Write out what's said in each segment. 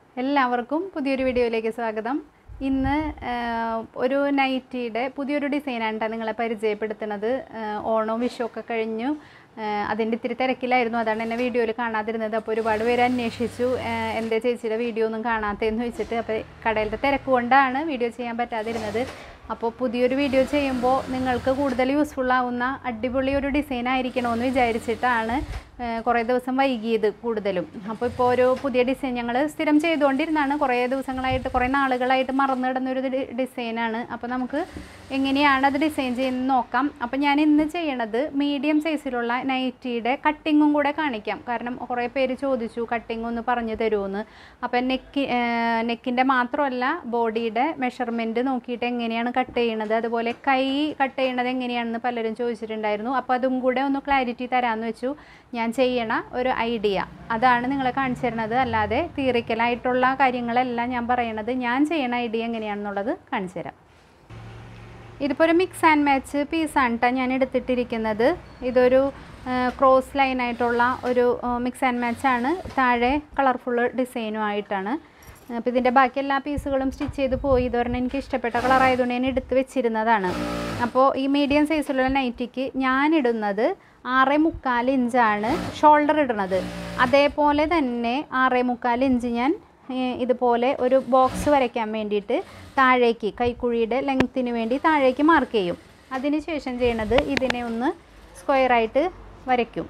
എല്ലാവർക്കും പുതിയൊരു വീഡിയോയിലേക്ക് സ്വാഗതം ഇന്ന് ആ, ഒരു നൈറ്റിയുടെ പുതിയൊരു ഡിസൈനാണ് ട്ടോ നിങ്ങളെ പരിചയപ്പെടുത്തുന്നത് ആ, ഓണവും വിഷുവൊക്കെ കഴിഞ്ഞു ആ, അതിൻ്റെ ഇത്തിരി തിരക്കിലായിരുന്നു അതാണ് എന്നെ വീഡിയോയിൽ കാണാതിരുന്നത് അപ്പോൾ ഒരുപാട് പേര് അന്വേഷിച്ചു ആ, എൻ്റെ ചേച്ചിയുടെ വീഡിയോ ഒന്നും കാണാത്തതെന്ന് വെച്ചിട്ട് അപ്പോൾ കടയിലത്തെ തിരക്ക് കൊണ്ടാണ് വീഡിയോ ചെയ്യാൻ പറ്റാതിരുന്നത് അപ്പോൾ പുതിയൊരു വീഡിയോ ചെയ്യുമ്പോൾ നിങ്ങൾക്ക് കൂടുതൽ യൂസ്ഫുൾ ആവുന്ന അടിപൊളി ഒരു ഡിസൈൻ ആയിരിക്കണമെന്ന് വിചാരിച്ചിട്ടാണ് ആ, കുറേ ദിവസം വൈകിയത് കൂടുതലും അപ്പോൾ ഇപ്പോൾ ഒരു പുതിയ ഡിസൈൻ ഞങ്ങൾ സ്ഥിരം ചെയ്തുകൊണ്ടിരുന്നതാണ് കുറേ ദിവസങ്ങളായിട്ട് കുറേ നാളുകളായിട്ട് മറന്നു കിടന്നൊരു ഡി- ഡിസൈനാണ് അപ്പോൾ നമുക്ക് എങ്ങനെയാണ് അത് ഡിസൈൻ ചെയ്യുന്നത് നോക്കാം അപ്പോൾ ഞാൻ ഇന്ന് ചെയ്യണത് മീഡിയം സൈസിലുള്ള നൈറ്റിയുടെ കട്ടിങ്ങും കൂടെ കാണിക്കാം കാരണം കുറേ പേര് ചോദിച്ചു കട്ടിങ് ഒന്ന് പറഞ്ഞു തരുമെന്ന് അപ്പോൾ നെക്ക് നെക്കിൻ്റെ മാത്രമല്ല ബോഡിയുടെ മെഷർമെൻറ്റ് നോക്കിയിട്ട് എങ്ങനെയാണ് കട്ട് ചെയ്യണത് അതുപോലെ കൈ കട്ട് ചെയ്യണത് എങ്ങനെയാണെന്ന് പലരും ചോദിച്ചിട്ടുണ്ടായിരുന്നു അപ്പോൾ അതും കൂടെ ഒന്ന് ക്ലാരിറ്റി തരാമെന്ന് വെച്ചു ഞാൻ ചെയ്യണ ഒരു ഐഡിയ അതാണ് നിങ്ങളെ കാണിച്ചു തരുന്നത് അല്ലാതെ തിയറിക്കലായിട്ടുള്ള കാര്യങ്ങളെല്ലാം ഞാൻ പറയണത് ഞാൻ ചെയ്യണ ഐഡിയ എങ്ങനെയാണെന്നുള്ളത് കാണിച്ചു തരാം ഇതിപ്പോൾ ഒരു മിക്സ് ആൻഡ് മാച്ച് പീസാണ് കേട്ടോ ഞാൻ എടുത്തിട്ടിരിക്കുന്നത് ഇതൊരു ക്രോസ് ലൈനായിട്ടുള്ള ഒരു മിക്സ് ആൻഡ് മാച്ചാണ് താഴെ കളർഫുൾ ഡിസൈനും ആയിട്ടാണ് അപ്പോൾ ഇതിൻ്റെ ബാക്കി എല്ലാ പീസുകളും സ്റ്റിച്ച് ചെയ്ത് പോയി ഇതൊരെണ്ണം എനിക്ക് ഇഷ്ടപ്പെട്ട കളർ ആയതുകൊണ്ട് ഞാൻ എടുത്ത് വെച്ചിരുന്നതാണ് അപ്പോൾ ഈ മീഡിയം സൈസിലുള്ള നൈറ്റിക്ക് ഞാൻ ഇടുന്നത് ആറ് മുക്കാൽ ഇഞ്ചാണ് ഷോൾഡർ ഇടുന്നത് അതേപോലെ തന്നെ ആറ് മുക്കാൽ ഇഞ്ച് ഞാൻ ഏഹ് ഇതുപോലെ ഒരു ബോക്സ് വരയ്ക്കാൻ വേണ്ടിയിട്ട് താഴേക്ക് കൈക്കുഴിയുടെ ലെങ്ത്തിന് വേണ്ടി താഴേക്ക് മാർക്ക് ചെയ്യും അതിനുശേഷം ചെയ്യണത് ഇതിനെ ഒന്ന് സ്ക്വയറായിട്ട് വരയ്ക്കും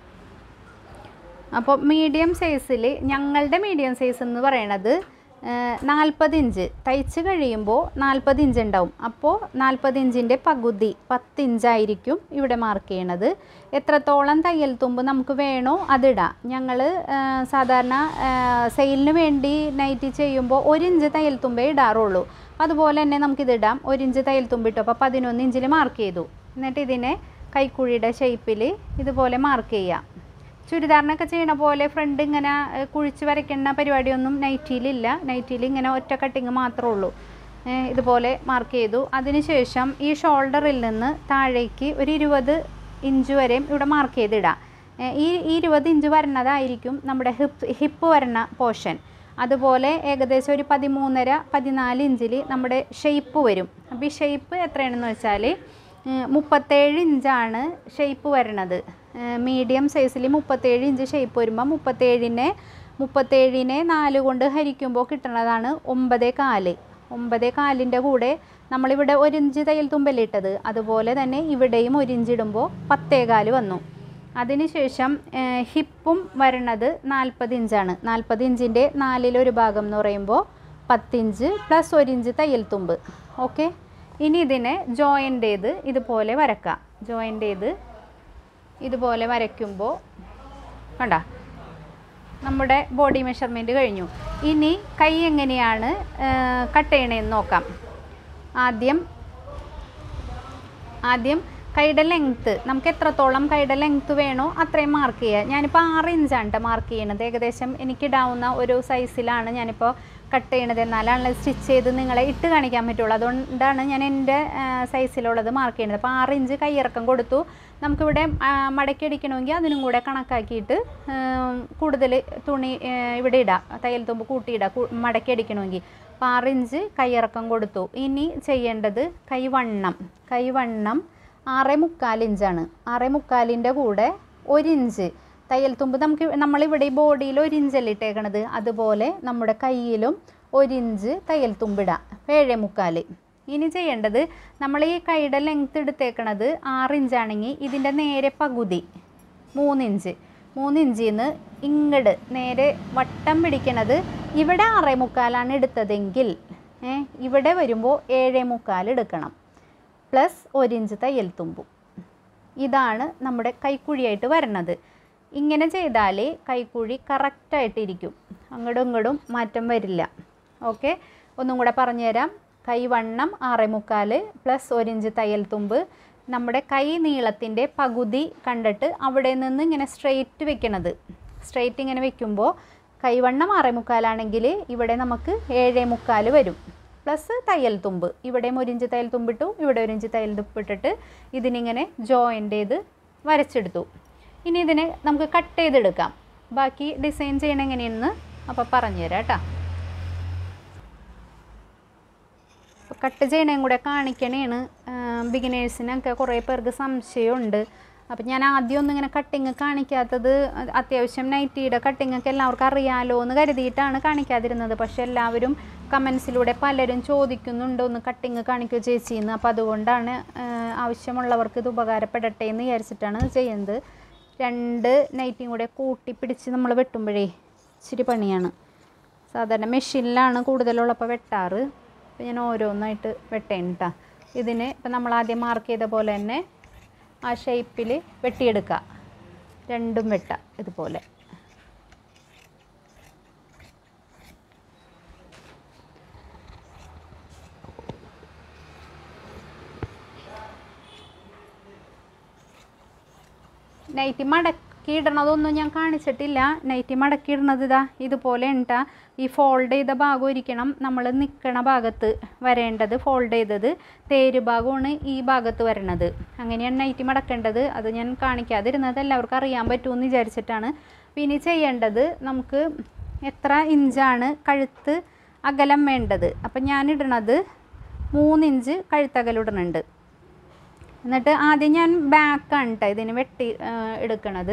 അപ്പോൾ മീഡിയം സൈസിൽ ഞങ്ങളുടെ മീഡിയം സൈസ് എന്ന് പറയണത് നാൽപ്പത് ഇഞ്ച് തയ്ച്ച് കഴിയുമ്പോൾ നാൽപ്പത് ഇഞ്ച് ഉണ്ടാവും അപ്പോൾ നാൽപ്പത് ഇഞ്ചിൻ്റെ പകുതി പത്ത് ഇഞ്ചായിരിക്കും ഇവിടെ മാർക്ക് ചെയ്യണത് എത്രത്തോളം തയ്യൽ തുമ്പ് നമുക്ക് വേണോ അതിടാം ഞങ്ങൾ സാധാരണ സെയിലിന് വേണ്ടി നൈറ്റി ചെയ്യുമ്പോൾ ഒരു ഇഞ്ച് തയ്യൽ തുമ്പേ ഇടാറുള്ളൂ അതുപോലെ തന്നെ നമുക്കിതിടാം ഒരു ഇഞ്ച് തയ്യൽ തുമ്പിട്ടു അപ്പോൾ പതിനൊന്ന് ഇഞ്ചിൽ മാർക്ക് ചെയ്തു എന്നിട്ട് ഇതിനെ കൈക്കുഴിയുടെ ഷേപ്പിൽ ഇതുപോലെ മാർക്ക് ചെയ്യാം ചുരിദാറിനൊക്കെ ചെയ്യണ പോലെ ഫ്രണ്ട് ഇങ്ങനെ ഏഹ്, കുഴിച്ച് വരയ്ക്കുന്ന പരിപാടിയൊന്നും നൈറ്റിയിലില്ല നൈറ്റിയിൽ ഇങ്ങനെ ഒറ്റ കട്ടിങ് മാത്രമേ ഉള്ളൂ ഏഹ്, ഇതുപോലെ മാർക്ക് ചെയ്തു അതിനുശേഷം ഈ ഷോൾഡറിൽ നിന്ന് താഴേക്ക് ഒരു ഇരുപത് ഇഞ്ച് വരെയും ഇവിടെ മാർക്ക് ചെയ്തിടാം ഏഹ്, ഈ ഈ ഇരുപത് ഇഞ്ച് വരുന്നതായിരിക്കും നമ്മുടെ ഹിപ്പ് ഹിപ്പ് വരുന്ന പോർഷൻ അതുപോലെ ഏകദേശം ഒരു പതിമൂന്നര പതിനാല് ഇഞ്ചിൽ നമ്മുടെ ഷെയ്പ്പ് വരും അപ്പോൾ ഈ ഷെയ്പ്പ് എത്രയാണെന്ന് വെച്ചാൽ ഉം, മുപ്പത്തേഴ് ഇഞ്ചാണ് ഷെയ്പ്പ് വരണത് മീഡിയം സൈസിൽ മുപ്പത്തേഴ് ഇഞ്ച് ഷെയ്പ്പ് വരുമ്പോൾ മുപ്പത്തേഴിനെ മുപ്പത്തേഴിനെ നാല് കൊണ്ട് ഹരിക്കുമ്പോൾ കിട്ടുന്നതാണ് ഒമ്പതേ കാല് ഒമ്പതേ കാലിൻ്റെ കൂടെ നമ്മളിവിടെ ഒരു ഇഞ്ച് തയ്യൽ തുമ്പല്ലേ ഇട്ടത് അതുപോലെ തന്നെ ഇവിടെയും ഒരു ഇഞ്ച് ഇടുമ്പോൾ പത്തേ കാല് വന്നു അതിനുശേഷം ഏഹ്, ഹിപ്പും വരണത് നാൽപ്പത് ഇഞ്ചാണ് നാൽപ്പത് ഇഞ്ചിൻ്റെ നാലിലൊരു ഭാഗം എന്ന് പറയുമ്പോൾ പത്തിഞ്ച് പ്ലസ് ഒരു ഇഞ്ച് തയ്യൽ തുമ്പ് ഓക്കെ ഇനി ഇതിനെ ജോയിൻ്റ് ചെയ്ത് ഇതുപോലെ വരക്കാം ജോയിൻ്റ് ചെയ്ത് ഇതുപോലെ വരയ്ക്കുമ്പോൾ കണ്ട നമ്മുടെ ബോഡി മെഷർമെൻറ്റ് കഴിഞ്ഞു ഇനി കൈ എങ്ങനെയാണ് കട്ട് ചെയ്യണതെന്ന് നോക്കാം ആദ്യം ആദ്യം കൈയുടെ ലെങ്ത്ത് നമുക്ക് എത്രത്തോളം കൈയുടെ ലെങ്ത്ത് വേണോ അത്രയും മാർക്ക് ചെയ്യുക ഞാനിപ്പോൾ ആറ് ഇഞ്ചാണ് കേട്ടോ മാർക്ക് ചെയ്യണത് ഏകദേശം എനിക്കിടാവുന്ന ഒരു സൈസിലാണ് ഞാനിപ്പോൾ കട്ട് ചെയ്യണത് എന്നാലാണ് സ്റ്റിച്ച് ചെയ്ത് നിങ്ങളെ ഇട്ട് കാണിക്കാൻ പറ്റുള്ളൂ അതുകൊണ്ടാണ് ഞാൻ എൻ്റെ സൈസിലുള്ളത് മാർക്ക് ചെയ്യണത് അപ്പോൾ ആറ് ഇഞ്ച് കൈയിറക്കം കൊടുത്തു നമുക്കിവിടെ ആ, മടക്കി അടിക്കണമെങ്കിൽ അതിനും കൂടെ കണക്കാക്കിയിട്ട് ഉം, കൂടുതൽ തുണി ഏ, ഇവിടെ ഇടാം തയ്യൽ തുമ്പ് കൂട്ടിയിടാം കു- മടക്കി അടിക്കണമെങ്കിൽ അപ്പോൾ ആറ് ഇഞ്ച് കൈയിറക്കം കൊടുത്തു ഇനി ചെയ്യേണ്ടത് കൈവണ്ണം കൈവണ്ണം ആറേ മുക്കാൽ ഇഞ്ചാണ് ആറേ മുക്കാലിൻ്റെ കൂടെ ഒരു ഇഞ്ച് തയ്യൽ തുമ്പ് നമുക്ക് നമ്മളിവിടെ ഈ ബോഡിയിൽ ഒരു ഇഞ്ചല്ലേ ഇട്ടേക്കണത് അതുപോലെ നമ്മുടെ കയ്യിലും ഒരു ഇഞ്ച് തയ്യൽ തുമ്പിടാം ഏഴേ മുക്കാൽ ഇനി ചെയ്യേണ്ടത് നമ്മൾ ഈ കൈയുടെ ലെങ്ത്ത് എടുത്തേക്കണത് ആറ് ഇഞ്ചാണെങ്കിൽ ഇതിൻ്റെ നേരെ പകുതി മൂന്നിഞ്ച് മൂന്നിഞ്ചിൽ നിന്ന് ഇങ്ങട് നേരെ വട്ടം പിടിക്കണത് ഇവിടെ ആറേ മുക്കാലാണ് എടുത്തതെങ്കിൽ ഏ, ഇവിടെ വരുമ്പോൾ ഏഴേ മുക്കാൽ എടുക്കണം പ്ലസ് ഒരു ഇഞ്ച് തയ്യൽ തുമ്പും ഇതാണ് നമ്മുടെ കൈക്കുഴിയായിട്ട് വരണത് ഇങ്ങനെ ചെയ്താൽ കൈക്കുഴി കറക്റ്റായിട്ടിരിക്കും അങ്ങോട്ടും ഇങ്ങോട്ടും മാറ്റം വരില്ല ഓക്കെ ഒന്നും കൂടെ പറഞ്ഞുതരാം കൈവണ്ണം ആറേ മുക്കാൽ പ്ലസ് ഒരു ഇഞ്ച് തയ്യൽ തുമ്പ് നമ്മുടെ കൈ നീളത്തിൻ്റെ പകുതി കണ്ടിട്ട് അവിടെ നിന്ന് ഇങ്ങനെ സ്ട്രെയിറ്റ് വെക്കണത് സ്ട്രെയിറ്റ് ഇങ്ങനെ വെക്കുമ്പോൾ കൈവണ്ണം ആറേ മുക്കാലാണെങ്കിൽ ഇവിടെ നമുക്ക് ഏഴേ മുക്കാൽ വരും പ്ലസ് തയ്യൽ തുമ്പ് ഇവിടെയും ഒരു ഇഞ്ച് തയ്യൽ തുമ്പിട്ടു ഇവിടെ ഒരു ഇഞ്ച് തയ്യൽ തുമ്പിട്ടിട്ട് ഇതിനിങ്ങനെ ജോയിൻ്റ് ചെയ്ത് വരച്ചെടുത്തു ഇനി ഇതിനെ നമുക്ക് കട്ട് ചെയ്തെടുക്കാം ബാക്കി ഡിസൈൻ ചെയ്യണം എങ്ങനെയെന്ന് അപ്പോൾ പറഞ്ഞുതരാം കേട്ടോ കട്ട് ചെയ്യണേം കൂടെ കാണിക്കണേണ് ബിഗിനേഴ്സിനൊക്കെ കുറേ പേർക്ക് സംശയമുണ്ട് അപ്പം ഞാൻ ആദ്യം ഒന്നും ഇങ്ങനെ കട്ടിങ് കാണിക്കാത്തത് അത് അത്യാവശ്യം നൈറ്റിയുടെ കട്ടിങ് ഒക്കെ എല്ലാവർക്കും അറിയാലോ എന്ന് കരുതിയിട്ടാണ് കാണിക്കാതിരുന്നത് പക്ഷെ എല്ലാവരും കമൻസിലൂടെ പലരും ചോദിക്കുന്നുണ്ട് ഒന്ന് കട്ടിങ് കാണിക്കുമോ ചേച്ചിന്ന് അപ്പോൾ അതുകൊണ്ടാണ് ആ, ആവശ്യമുള്ളവർക്ക് ഇത് ഉപകാരപ്പെടട്ടെ എന്ന് വിചാരിച്ചിട്ടാണ് ചെയ്യുന്നത് രണ്ട് നൈറ്റിയും കൂടെ കൂട്ടി പിടിച്ച് നമ്മൾ വെട്ടുമ്പോഴേ ഇച്ചിരി പണിയാണ് സാധാരണ മെഷീനിലാണ് കൂടുതലുള്ളപ്പോൾ വെട്ടാറ് അപ്പോൾ ഞാൻ ഓരോന്നായിട്ട് വെട്ടേണ്ട ഇതിന് ഇപ്പം നമ്മൾ ആദ്യം മാർക്ക് ചെയ്ത പോലെ തന്നെ ആ ഷേപ്പിൽ വെട്ടിയെടുക്കുക രണ്ടും വെട്ട ഇതുപോലെ നൈറ്റി മടക്കി ഇടണതൊന്നും ഞാൻ കാണിച്ചിട്ടില്ല നൈറ്റി മടക്കി ഇടണത് ഇതാ ഇതുപോലെ ഉണ്ടാ ഈ ഫോൾഡ് ചെയ്ത ഭാഗം ഇരിക്കണം നമ്മൾ നിൽക്കണ ഭാഗത്ത് വരേണ്ടത് ഫോൾഡ് ചെയ്തത് തേര് ഭാഗമാണ് ഈ ഭാഗത്ത് വരണത് അങ്ങനെയാണ് നൈറ്റി മടക്കേണ്ടത് അത് ഞാൻ കാണിക്കാതിരുന്നത് എല്ലാവർക്കും അറിയാൻ പറ്റുമെന്ന് വിചാരിച്ചിട്ടാണ് പിന്നെ ചെയ്യേണ്ടത് നമുക്ക് എത്ര ഇഞ്ചാണ് കഴുത്ത് അകലം വേണ്ടത് അപ്പം ഞാൻ ഇടണത് മൂന്നിഞ്ച് കഴുത്തകലിടണുണ്ട് എന്നിട്ട് ആദ്യം ഞാൻ ബാക്കാണ് കേട്ടോ ഇതിന് വെട്ടി ആ, എടുക്കണത്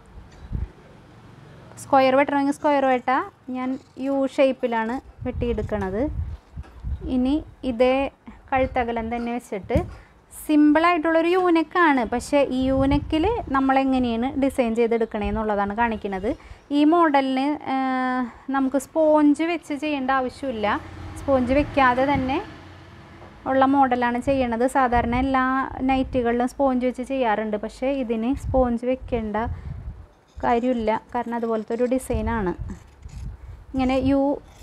സ്ക്വയർ വെട്ടണമെങ്കിൽ സ്ക്വയർ വെട്ട ഞാൻ യു ഷേപ്പിലാണ് വെട്ടിയെടുക്കണത് ഇനി ഇതേ കഴുത്തകലം തന്നെ വെച്ചിട്ട് സിമ്പിളായിട്ടുള്ളൊരു യൂനക്കാണ് പക്ഷേ ഈ യൂനക്കിൽ നമ്മളെങ്ങനെയാണ് ഡിസൈൻ ചെയ്തെടുക്കണേന്നുള്ളതാണ് കാണിക്കുന്നത് ഈ മോഡലിന് നമുക്ക് സ്പോഞ്ച് വെച്ച് ചെയ്യേണ്ട ആവശ്യമില്ല സ്പോഞ്ച് വെക്കാതെ തന്നെ ഉള്ള മോഡലാണ് ചെയ്യണത് സാധാരണ എല്ലാ നൈറ്റുകളിലും സ്പോഞ്ച് വെച്ച് ചെയ്യാറുണ്ട് പക്ഷേ ഇതിന് സ്പോഞ്ച് വെക്കേണ്ട കാര്യമില്ല കാരണം അതുപോലത്തെ ഒരു ഡിസൈനാണ് ഇങ്ങനെ യു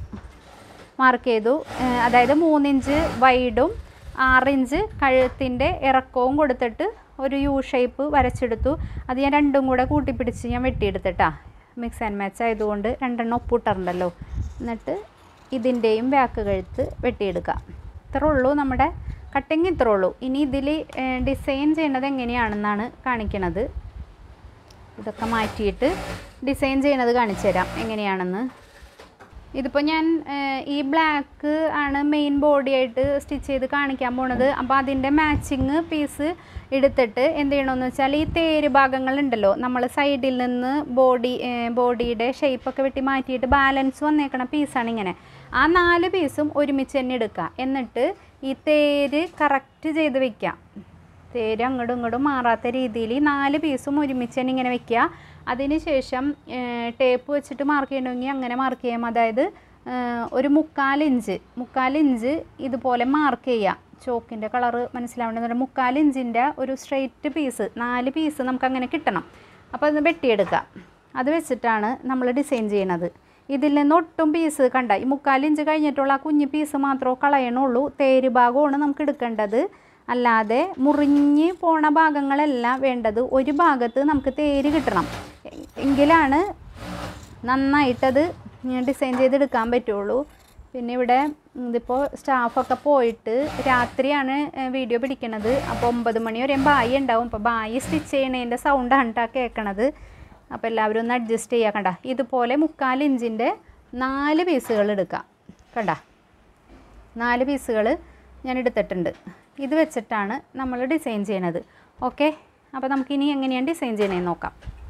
മാർക്ക് ചെയ്തു ഏഹ് അതായത് മൂന്നിഞ്ച് വൈഡും ആറിഞ്ച് കഴുത്തിൻ്റെ ഇറക്കവും കൊടുത്തിട്ട് ഒരു യു ഷേപ്പ് വരച്ചെടുത്തു അത് ഞാൻ രണ്ടും കൂടെ കൂട്ടിപ്പിടിച്ച് ഞാൻ വെട്ടിയെടുത്തിട്ടാ മിക്സ് ആൻഡ് മാച്ച് ആയതുകൊണ്ട് രണ്ടെണ്ണം ഒപ്പിട്ടുണ്ടല്ലോ എന്നിട്ട് ഇതിൻ്റെയും ബാക്ക് കഴുത്ത് വെട്ടിയെടുക്കാം ഇത്രേ ഉള്ളൂ നമ്മുടെ കട്ടിങ് ഇത്രേ ഉള്ളൂ ഇനി ഇതിൽ ഡിസൈൻ ചെയ്യണത് എങ്ങനെയാണെന്നാണ് കാണിക്കണത് ഇതൊക്കെ മാറ്റിയിട്ട് ഡിസൈൻ ചെയ്യണത് കാണിച്ചു തരാം എങ്ങനെയാണെന്ന് ഇതിപ്പോൾ ഞാൻ ഏഹ്, ഈ ബ്ലാക്ക് ആണ് മെയിൻ ബോഡി ആയിട്ട് സ്റ്റിച്ച് ചെയ്ത് കാണിക്കാൻ പോണത് അപ്പോൾ അതിൻ്റെ മാച്ചിങ് പീസ് എടുത്തിട്ട് എന്ത് ചെയ്യണമെന്ന് വെച്ചാൽ ഈ തേര് ഭാഗങ്ങളുണ്ടല്ലോ നമ്മൾ സൈഡിൽ നിന്ന് ബോഡി ബോഡിയുടെ ഷേപ്പൊക്കെ വെട്ടി മാറ്റിയിട്ട് ബാലൻസ് വന്നേക്കണ പീസാണ് ഇങ്ങനെ ആ നാല് പീസും ഒരുമിച്ച് തന്നെ എടുക്കുക എന്നിട്ട് ഈ തേര് കറക്റ്റ് ചെയ്ത് വെക്കാം തേര് അങ്ങോട്ടും ഇങ്ങോട്ടും മാറാത്ത രീതിയിൽ ഈ നാല് പീസും ഒരുമിച്ച് തന്നെ ഇങ്ങനെ വെക്കുക അതിന് ശേഷം ടേപ്പ് വെച്ചിട്ട് മാർക്ക് ചെയ്യണമെങ്കിൽ അങ്ങനെ മാർക്ക് ചെയ്യാം അതായത് ഏഹ്, ഒരു മുക്കാൽ ഇഞ്ച് മുക്കാൽ ഇഞ്ച് ഇതുപോലെ മാർക്ക് ചെയ്യാം ചോക്കിൻ്റെ കളറ് മനസ്സിലാവേണ്ടത് മുക്കാൽ ഇഞ്ചിൻ്റെ ഒരു സ്ട്രെയിറ്റ് പീസ് നാല് പീസ് നമുക്ക് അങ്ങനെ കിട്ടണം അപ്പോൾ അത് വെട്ടിയെടുക്കുക അത് വെച്ചിട്ടാണ് നമ്മൾ ഡിസൈൻ ചെയ്യണത് ഇതിൽ നിന്ന് ഒട്ടും പീസ് കണ്ട ഈ മുക്കാൽ ഇഞ്ച് കഴിഞ്ഞിട്ടുള്ള ആ കുഞ്ഞ് പീസ് മാത്രമേ കളയണുള്ളൂ തേര് ഭാഗമാണ് നമുക്ക് എടുക്കേണ്ടത് അല്ലാതെ മുറിഞ്ഞ് പോണ ഭാഗങ്ങളെല്ലാം വേണ്ടത് ഒരു ഭാഗത്ത് നമുക്ക് തേര് കിട്ടണം എ- എങ്കിലാണ് നന്നായിട്ടത് ഡിസൈൻ ചെയ്തെടുക്കാൻ പറ്റുള്ളൂ പിന്നെ ഇവിടെ ഇതിപ്പോൾ സ്റ്റാഫൊക്കെ പോയിട്ട് രാത്രിയാണ് ഏഹ്, വീഡിയോ പിടിക്കണത് അപ്പോൾ ഒമ്പത് മണി വരെയും ബായി ഉണ്ടാവും അപ്പോൾ ബായി സ്റ്റിച്ച് ചെയ്യണതിൻ്റെ സൗണ്ടാണ് കേട്ടോ കേൾക്കണത് അപ്പോൾ എല്ലാവരും ഒന്ന് അഡ്ജസ്റ്റ് ചെയ്യുക കണ്ട ഇതുപോലെ മുക്കാൽ ഇഞ്ചിൻ്റെ നാല് പീസുകൾ എടുക്കാം കണ്ട നാല് പീസുകൾ ഞാൻ എടുത്തിട്ടുണ്ട് ഇത് വെച്ചിട്ടാണ് നമ്മൾ ഡിസൈൻ ചെയ്യണത് ഓക്കെ അപ്പോൾ നമുക്കിനി എങ്ങനെയാണ് ഡിസൈൻ ചെയ്യണതെന്ന് നോക്കാം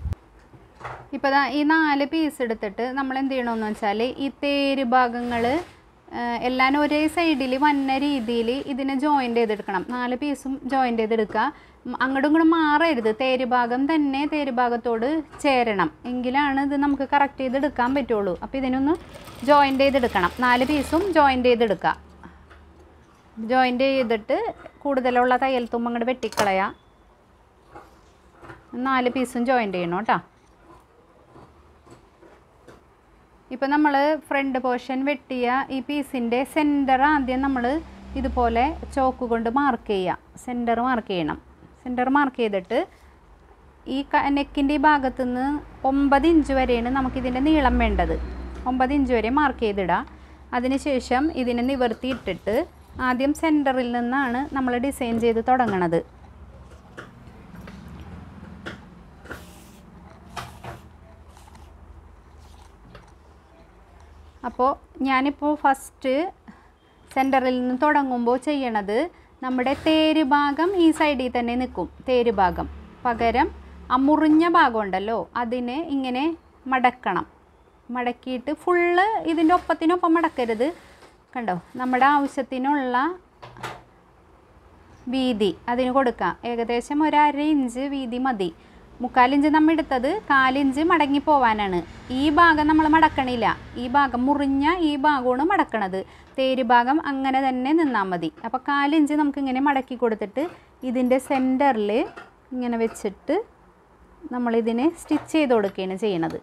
ഇപ്പോൾ ദാ ഈ നാല് പീസ് എടുത്തിട്ട് നമ്മൾ എന്ത് ചെയ്യണമെന്ന് വെച്ചാൽ ഈ തേര് ഭാഗങ്ങൾ എല്ലാം ഒരേ സൈഡിൽ വന്ന രീതിയിൽ ഇതിനെ ജോയിൻ്റ് ചെയ്തെടുക്കണം നാല് പീസും ജോയിൻ്റ് ചെയ്തെടുക്കുക ഉം, അങ്ങോട്ടും ഇങ്ങോട്ടും മാറരുത് തേര് ഭാഗം തന്നെ തേര് ഭാഗത്തോട് ചേരണം എങ്കിലാണ് ഇത് നമുക്ക് കറക്റ്റ് ചെയ്തെടുക്കാൻ പറ്റുള്ളൂ അപ്പോൾ ഇതിനൊന്ന് ജോയിൻ്റ് ചെയ്തെടുക്കണം നാല് പീസും ജോയിൻ്റ് ചെയ്തെടുക്കുക ജോയിൻ്റ് ചെയ്തിട്ട് കൂടുതലുള്ള തയ്യൽ തുമ്പ് അങ്ങോട്ട് വെട്ടിക്കളയാം നാല് പീസും ജോയിൻ്റ് ചെയ്യണം കേട്ടോ ഇപ്പം നമ്മൾ ഫ്രണ്ട് പോർഷൻ വെട്ടിയ ഈ പീസിൻ്റെ സെൻറ്റർ ആദ്യം നമ്മൾ ഇതുപോലെ ചോക്ക് കൊണ്ട് മാർക്ക് ചെയ്യുക സെൻറ്റർ മാർക്ക് ചെയ്യണം സെൻറ്റർ മാർക്ക് ചെയ്തിട്ട് ഈ നെക്കിൻ്റെ ഈ ഭാഗത്തു നിന്ന് ഒമ്പത് ഇഞ്ച് വരെയാണ് നമുക്കിതിൻ്റെ നീളം വേണ്ടത് ഒമ്പത് ഇഞ്ച് വരെ മാർക്ക് ചെയ്തിടുക അതിനുശേഷം ഇതിനെ നിവർത്തി ഇട്ടിട്ട് ആദ്യം സെൻറ്ററിൽ നിന്നാണ് നമ്മൾ ഡിസൈൻ ചെയ്ത് തുടങ്ങണത് അപ്പോൾ ഞാനിപ്പോൾ ഫസ്റ്റ് സെൻറ്ററിൽ നിന്ന് തുടങ്ങുമ്പോൾ ചെയ്യണത് നമ്മുടെ തേര് ഭാഗം ഈ സൈഡിൽ തന്നെ നിൽക്കും തേര് ഭാഗം പകരം ആ മുറിഞ്ഞ ഭാഗം ഉണ്ടല്ലോ അതിനെ ഇങ്ങനെ മടക്കണം മടക്കിയിട്ട് ഫുള്ള് ഇതിൻ്റെ ഒപ്പത്തിനൊപ്പം മടക്കരുത് കണ്ടോ നമ്മുടെ ആവശ്യത്തിനുള്ള വീതി അതിന് കൊടുക്കാം ഏകദേശം ഒരു അര ഇഞ്ച് വീതി മതി മുക്കാലിഞ്ച് നമ്മൾ എടുത്തത് കാലിഞ്ച് മടങ്ങി പോവാനാണ് ഈ ഭാഗം നമ്മൾ മടക്കണില്ല ഈ ഭാഗം മുറിഞ്ഞ ഈ ഭാഗമാണ് മടക്കണത് തേര് ഭാഗം അങ്ങനെ തന്നെ നിന്നാൽ മതി അപ്പോൾ കാലിഞ്ച് നമുക്ക് ഇങ്ങനെ മടക്കി കൊടുത്തിട്ട് ഇതിൻ്റെ സെൻറ്ററിൽ ഇങ്ങനെ വെച്ചിട്ട് നമ്മളിതിനെ സ്റ്റിച്ച് ചെയ്ത് കൊടുക്കുകയാണ് ചെയ്യണത്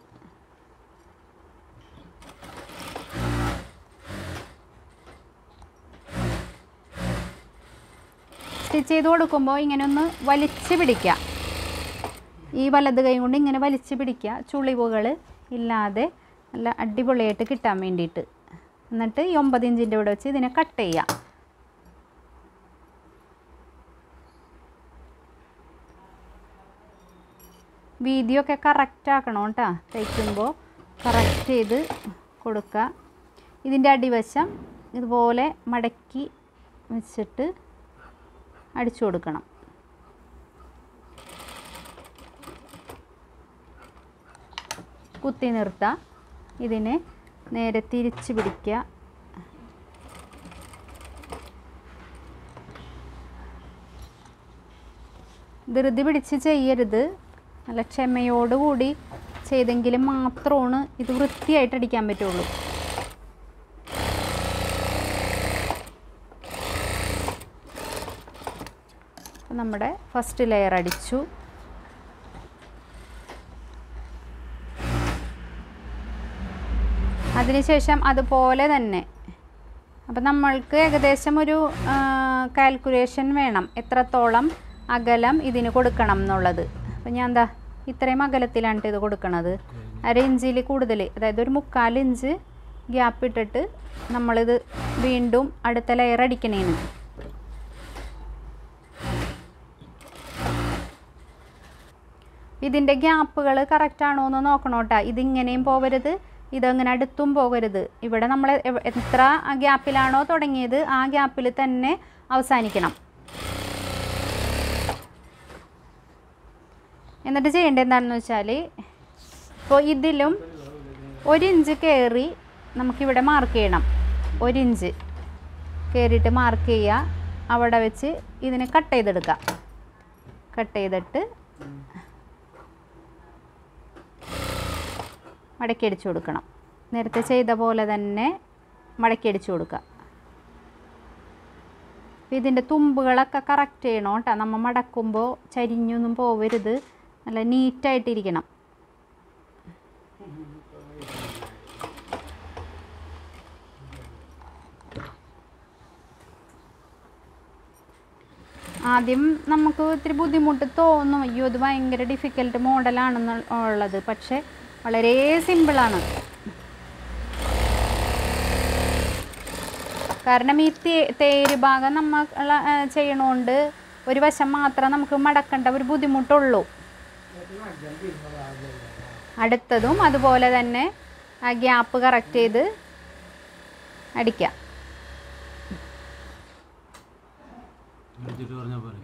സ്റ്റിച്ച് ചെയ്ത് കൊടുക്കുമ്പോൾ ഇങ്ങനെ ഒന്ന് വലിച്ച് പിടിക്കുക ഈ വലത് കൈ കൊണ്ട് ഇങ്ങനെ വലിച്ച് പിടിക്കുക ചുളിവുകൾ ഇല്ലാതെ നല്ല അടിപൊളിയായിട്ട് കിട്ടാൻ വേണ്ടിയിട്ട് എന്നിട്ട് ഈ ഒമ്പത് ഇഞ്ചിൻ്റെ ഇവിടെ വെച്ച് ഇതിനെ കട്ട് ചെയ്യുക വീതിയൊക്കെ കറക്റ്റ് ആക്കണം കേട്ടോ തയ്ക്കുമ്പോൾ കറക്റ്റ് ചെയ്ത് കൊടുക്കുക ഇതിൻ്റെ അടിവശം ഇതുപോലെ മടക്കി വെച്ചിട്ട് അടിച്ചു കൊടുക്കണം കുത്തി നിർത്തുക ഇതിനെ നേരെ തിരിച്ച് പിടിക്കുക ധൃതി പിടിച്ച് ചെയ്യരുത് നല്ല ക്ഷമയോടുകൂടി ചെയ്തെങ്കിൽ മാത്രമാണ് ഇത് വൃത്തിയായിട്ട് അടിക്കാൻ പറ്റുള്ളൂ അപ്പോൾ നമ്മുടെ ഫസ്റ്റ് ലെയർ അടിച്ചു അതിനുശേഷം അതുപോലെ തന്നെ അപ്പം നമ്മൾക്ക് ഏകദേശം ഒരു കാൽക്കുലേഷൻ വേണം എത്രത്തോളം അകലം ഇതിന് കൊടുക്കണം എന്നുള്ളത് അപ്പം ഞാൻ എന്താ ഇത്രയും അകലത്തിലാണ് ഇത് കൊടുക്കണത് അര ഇഞ്ചിൽ കൂടുതൽ അതായത് ഒരു മുക്കാൽ ഇഞ്ച് ഗ്യാപ്പ് ഇട്ടിട്ട് നമ്മളിത് വീണ്ടും അടുത്ത ലെയർ അടിക്കണേന് ഇതിൻ്റെ ഗ്യാപ്പുകൾ കറക്റ്റ് ആണോ എന്ന് നോക്കണോട്ടാ ഇതിങ്ങനെയും പോകരുത് ഇതങ്ങനെ അടുത്തും പോകരുത് ഇവിടെ നമ്മൾ എവ- എത്ര ഗ്യാപ്പിലാണോ തുടങ്ങിയത് ആ ഗ്യാപ്പിൽ തന്നെ അവസാനിക്കണം എന്നിട്ട് ചെയ്യേണ്ടത് എന്താണെന്ന് വെച്ചാൽ ഇപ്പോൾ ഇതിലും ഒരു ഇഞ്ച് കയറി നമുക്കിവിടെ മാർക്ക് ചെയ്യണം ഒരു ഇഞ്ച് കയറിയിട്ട് മാർക്ക് ചെയ്യുക അവിടെ വെച്ച് ഇതിനെ കട്ട് ചെയ്തെടുക്കുക കട്ട് ചെയ്തിട്ട് മടക്കി അടിച്ചു കൊടുക്കണം നേരത്തെ ചെയ്ത പോലെ തന്നെ മടക്കി അടിച്ചു കൊടുക്കുക അപ്പോൾ ഇതിൻ്റെ തുമ്പുകളൊക്കെ കറക്റ്റ് ചെയ്യണം കേട്ടോ നമ്മൾ മടക്കുമ്പോൾ ചരിഞ്ഞൊന്നും പോവരുത് നല്ല നീറ്റായിട്ടിരിക്കണം ആദ്യം നമുക്ക് ഇത്തിരി ബുദ്ധിമുട്ട് തോന്നും അയ്യോ ഇത് ഭയങ്കര ഡിഫിക്കൽട്ട് മോഡലാണെന്ന് ഉള്ളത് പക്ഷേ വളരെ സിമ്പിളാണ് കാരണം ഈ തേ തേര് ഭാഗം നമ്മൾ ചെയ്യണോണ്ട് ഒരു വശം മാത്രം നമുക്ക് മടക്കേണ്ട ഒരു ബുദ്ധിമുട്ടുള്ളൂ അടുത്തതും അതുപോലെ തന്നെ ആ ഗ്യാപ്പ് കറക്റ്റ് ചെയ്ത് അടിക്കാം അടിച്ചിട്ട് പറഞ്ഞ പോലെ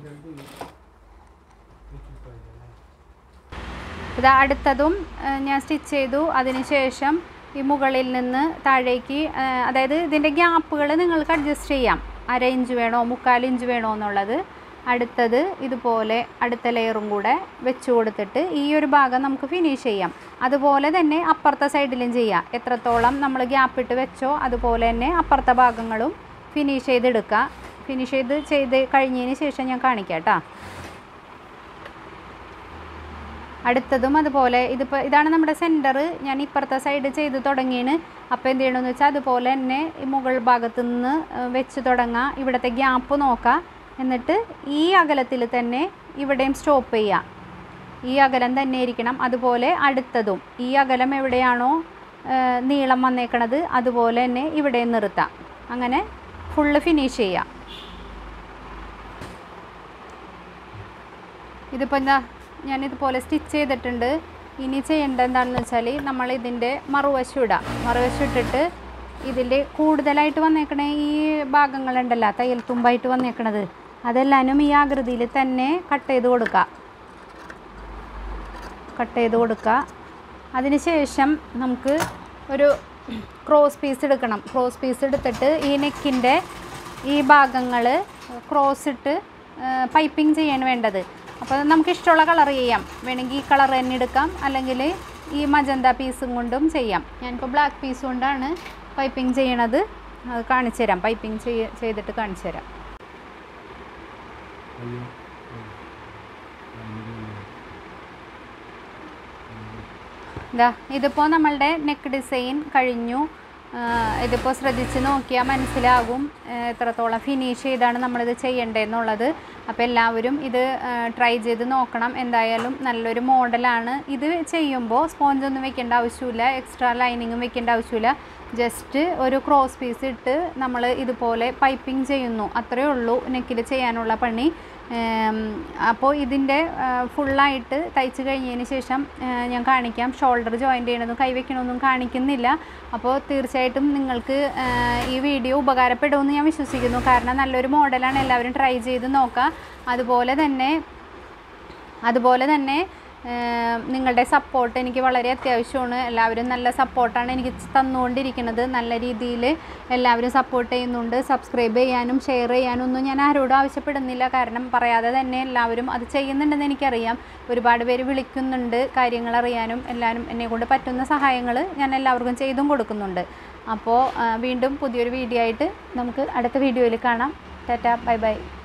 ഇത് അടുത്തതും ആ, ഞാൻ സ്റ്റിച്ച് ചെയ്തു അതിനുശേഷം ഈ മുകളിൽ നിന്ന് താഴേക്ക് ആ, അതായത് ഇതിൻ്റെ ഗ്യാപ്പുകൾ നിങ്ങൾക്ക് അഡ്ജസ്റ്റ് ചെയ്യാം അര ഇഞ്ച് വേണോ മുക്കാൽ ഇഞ്ച് വേണോ എന്നുള്ളത് അടുത്തത് ഇതുപോലെ അടുത്ത ലെയറും കൂടെ വെച്ച് കൊടുത്തിട്ട് ഈ ഒരു ഭാഗം നമുക്ക് ഫിനിഷ് ചെയ്യാം അതുപോലെ തന്നെ അപ്പുറത്തെ സൈഡിലും ചെയ്യാം എത്രത്തോളം നമ്മൾ ഗ്യാപ്പ് ഇട്ട് വെച്ചോ അതുപോലെ തന്നെ അപ്പുറത്തെ ഭാഗങ്ങളും ഫിനിഷ് ചെയ്തെടുക്കുക ഫിനിഷ് ചെയ്ത് ചെയ്ത് കഴിഞ്ഞതിന് ശേഷം ഞാൻ കാണിക്കാം കേട്ടോ അടുത്തതും അതുപോലെ ഇതിപ്പോൾ ഇതാണ് നമ്മുടെ സെൻറ്റർ ഞാൻ ഇപ്പുറത്തെ സൈഡ് ചെയ്ത് തുടങ്ങിയാണ് അപ്പോൾ എന്ത് ചെയ്യണമെന്ന് വെച്ചാൽ അതുപോലെ തന്നെ ഈ മുകൾ ഭാഗത്ത് നിന്ന് ഏഹ്, വെച്ച് തുടങ്ങുക ഇവിടുത്തെ ഗ്യാപ്പ് നോക്കുക എന്നിട്ട് ഈ അകലത്തിൽ തന്നെ ഇവിടെയും സ്റ്റോപ്പ് ചെയ്യുക ഈ അകലം തന്നെ ഇരിക്കണം അതുപോലെ അടുത്തതും ഈ അകലം എവിടെയാണോ ഏഹ്, നീളം വന്നേക്കണത് അതുപോലെ തന്നെ ഇവിടെയും നിർത്താം അങ്ങനെ ഫുള്ള് ഫിനിഷ് ചെയ്യുക ഇതിപ്പോൾ എന്താ ഞാനിതുപോലെ സ്റ്റിച്ച് ചെയ്തിട്ടുണ്ട് ഇനി ചെയ്യേണ്ടത് എന്താണെന്ന് വെച്ചാൽ നമ്മൾ ഇതിൻ്റെ മറുവശം ഇടാം മറുവശം ഇട്ടിട്ട് ഇതിൽ കൂടുതലായിട്ട് വന്നേക്കണ ഈ ഭാഗങ്ങളുണ്ടല്ലോ തയ്യൽ തുമ്പായിട്ട് വന്നേക്കണത് അതെല്ലാനും ഈ ആകൃതിയിൽ തന്നെ കട്ട് ചെയ്ത് കൊടുക്കുക കട്ട് ചെയ്ത് കൊടുക്കുക അതിന് ശേഷം നമുക്ക് ഒരു ക്രോസ് പീസ് എടുക്കണം ക്രോസ് പീസ് എടുത്തിട്ട് ഈ നെക്കിൻ്റെ ഈ ഭാഗങ്ങൾ ക്രോസ് ഇട്ട് പൈപ്പിംഗ് ചെയ്യാണ് വേണ്ടത് അപ്പോൾ നമുക്ക് ഇഷ്ടമുള്ള കളർ ചെയ്യാം വേണമെങ്കിൽ ഈ കളർ തന്നെ എടുക്കാം അല്ലെങ്കിൽ ഈ മജന്ത പീസും കൊണ്ടും ചെയ്യാം ഞാനിപ്പോൾ ബ്ലാക്ക് പീസ് കൊണ്ടാണ് പൈപ്പിംഗ് ചെയ്യണത് അത് കാണിച്ചു തരാം പൈപ്പിംഗ് ചെയ്യ ചെയ്തിട്ട് കാണിച്ചു തരാം അയ്യോ അയ്യോ. ഇതാ ഇതിപ്പോൾ നമ്മളുടെ നെക്ക് ഡിസൈൻ കഴിഞ്ഞു ഇതിപ്പോൾ ശ്രദ്ധിച്ച് നോക്കിയാൽ മനസ്സിലാകും ആ, എത്രത്തോളം ഫിനിഷ് ചെയ്താണ് നമ്മളിത് ചെയ്യേണ്ടതെന്നുള്ളത് അപ്പോൾ എല്ലാവരും ഇത് ട്രൈ ചെയ്ത് നോക്കണം എന്തായാലും നല്ലൊരു മോഡലാണ് ഇത് ചെയ്യുമ്പോൾ സ്പോഞ്ച് ഒന്നും വെക്കേണ്ട ആവശ്യമില്ല എക്സ്ട്രാ ലൈനിങ്ങും വെക്കേണ്ട ആവശ്യമില്ല ജസ്റ്റ് ഒരു ക്രോസ് പീസ് ഇട്ട് നമ്മൾ ഇതുപോലെ പൈപ്പിംഗ് ചെയ്യുന്നു അത്രയേ ഉള്ളൂ നെക്കിൽ ചെയ്യാനുള്ള പണി അപ്പോൾ ഇതിൻ്റെ ഫുള്ളായിട്ട് തയ്ച്ച് കഴിഞ്ഞതിന് ശേഷം ആ, ഞാൻ കാണിക്കാം ഷോൾഡർ ജോയിൻ്റ് ചെയ്യണതും കൈവയ്ക്കണമൊന്നും കാണിക്കുന്നില്ല അപ്പോൾ തീർച്ചയായിട്ടും നിങ്ങൾക്ക് ആ, ഈ വീഡിയോ ഉപകാരപ്പെടുമെന്ന് ഞാൻ വിശ്വസിക്കുന്നു കാരണം നല്ലൊരു മോഡലാണ് എല്ലാവരും ട്രൈ ചെയ്ത് നോക്കുക അതുപോലെ തന്നെ അതുപോലെ തന്നെ ഏം, നിങ്ങളുടെ സപ്പോർട്ട് എനിക്ക് വളരെ അത്യാവശ്യമാണ് എല്ലാവരും നല്ല സപ്പോർട്ടാണ് എനിക്ക് തന്നുകൊണ്ടിരിക്കുന്നത് നല്ല രീതിയിൽ എല്ലാവരും സപ്പോർട്ട് ചെയ്യുന്നുണ്ട് സബ്സ്ക്രൈബ് ചെയ്യാനും ഷെയർ ചെയ്യാനും ഒന്നും ഞാൻ ആരോടും ആവശ്യപ്പെടുന്നില്ല കാരണം പറയാതെ തന്നെ എല്ലാവരും അത് ചെയ്യുന്നുണ്ടെന്ന് എനിക്കറിയാം ഒരുപാട് പേര് വിളിക്കുന്നുണ്ട് കാര്യങ്ങൾ അറിയാനും എല്ലാവരും എന്നെ കൊണ്ട് പറ്റുന്ന സഹായങ്ങൾ ഞാൻ എല്ലാവർക്കും ചെയ്തും കൊടുക്കുന്നുണ്ട് അപ്പോൾ ആ, വീണ്ടും പുതിയൊരു വീഡിയോ ആയിട്ട് നമുക്ക് അടുത്ത വീഡിയോയിൽ കാണാം ടാറ്റ ബൈ ബൈ